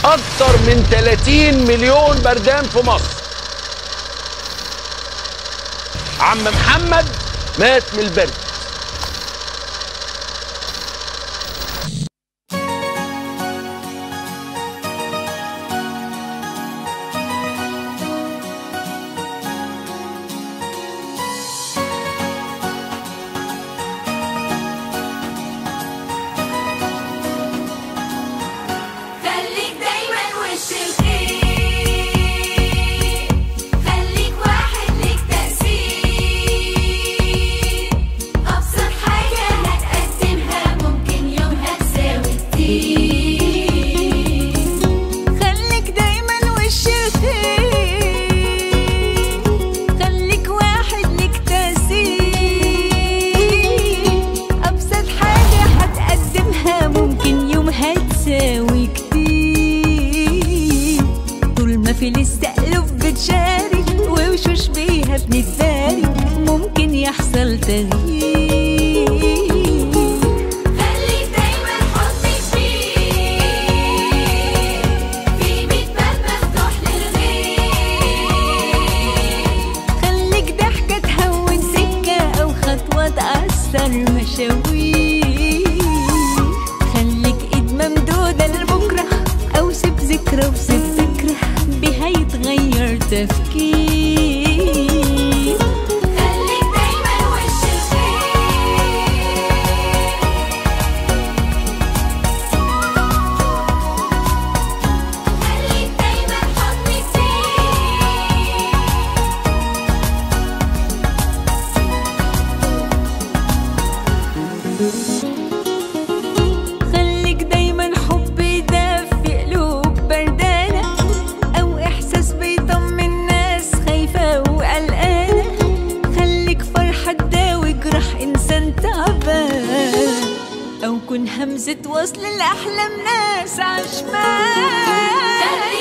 اكتر من 30 مليون بردان في مصر عم محمد مات من البرد خليك دايما وش الخير خليك واحد ليك تأثير أبسط حاجة هتقدمها ممكن يومها تساوي كتير خليك دايما وش الخير خليك واحد لك تأثير أبسط حاجة هتقدمها ممكن يومها تساوي كتير طول ما في لسه قلوب بتشارك ووشوش بيها بنتبارك ممكن يحصل تغيير خليك دايما حضنك فيه في بيت باب مفتوح للغير خليك ضحكة تهون سكة أو خطوة تأثر مشاوير خليك إيد ممدودة لبكرة أو سيب ذكرى وسيب فكرة بها يتغير تفكير خليك دايما وش الخير خليك دايما حضنك فيه خليك دايما حب يدفي قلوب بردانة أو إحساس بيطمن ناس خايفة وقلقانة خليك فرحة تداوي جرح إنسان تعبان أو كن همزة وصل لأحلام ناس عشمان